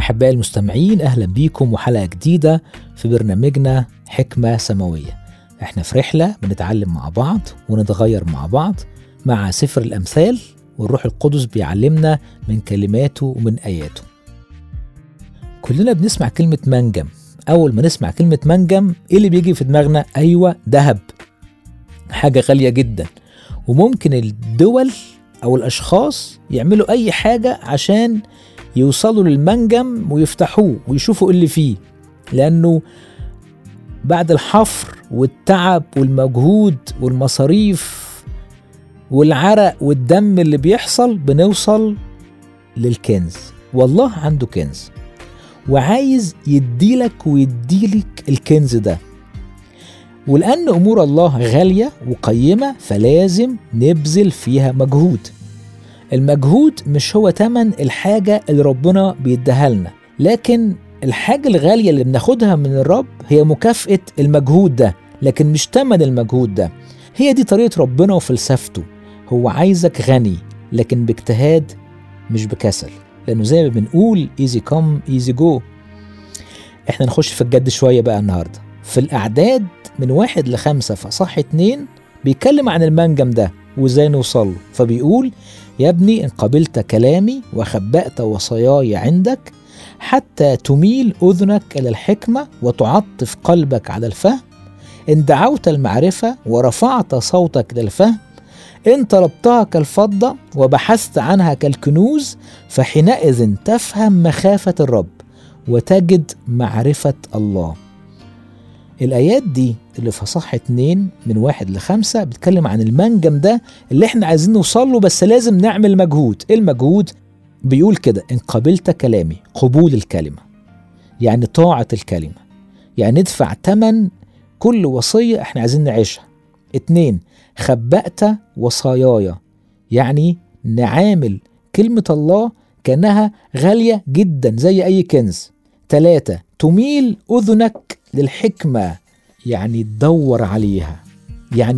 أحبائي المستمعين أهلا بيكم وحلقة جديدة في برنامجنا حكمة سماوية احنا في رحلة بنتعلم مع بعض ونتغير مع بعض مع سفر الأمثال والروح القدس بيعلمنا من كلماته ومن آياته كلنا بنسمع كلمة منجم أول ما نسمع كلمة منجم إيه اللي بيجي في دماغنا؟ أيوة دهب حاجة غالية جدا وممكن الدول أو الأشخاص يعملوا أي حاجة عشان يوصلوا للمنجم ويفتحوه ويشوفوا إيه اللي فيه لأنه بعد الحفر والتعب والمجهود والمصاريف والعرق والدم اللي بيحصل بنوصل للكنز والله عنده كنز وعايز يديلك ويديلك الكنز ده ولأن أمور الله غالية وقيمة فلازم نبذل فيها مجهود المجهود مش هو تمن الحاجة اللي ربنا بيديها لنا لكن الحاجة الغالية اللي بناخدها من الرب هي مكافأة المجهود ده لكن مش تمن المجهود ده هي دي طريقة ربنا وفلسفته هو عايزك غني لكن باجتهاد مش بكسل لأنه زي ما بنقول ايزي كم ايزي جو احنا نخش في الجد شوية بقى النهاردة في الأعداد من واحد لخمسة في أصح اتنين بيتكلم عن المنجم ده وازاي نوصل له فبيقول يا ابني إن قبلت كلامي وخبأت وصاياي عندك حتى تميل أذنك إلى الحكمة وتعطف قلبك على الفهم إن دعوت المعرفة ورفعت صوتك للفهم إن طلبتها كالفضة وبحثت عنها كالكنوز فحينئذ تفهم مخافة الرب وتجد معرفة الله الآيات دي اللي في صح اتنين من واحد لخمسة بتتكلم عن المنجم ده اللي احنا عايزين نوصل له بس لازم نعمل مجهود ايه المجهود بيقول كده ان قبلت كلامي قبول الكلمة يعني طاعة الكلمة يعني ندفع تمن كل وصية احنا عايزين نعيشها اتنين خبأت وصاياي يعني نعامل كلمة الله كأنها غالية جدا زي أي كنز تلاتة تميل أذنك للحكمة يعني تدور عليها يعني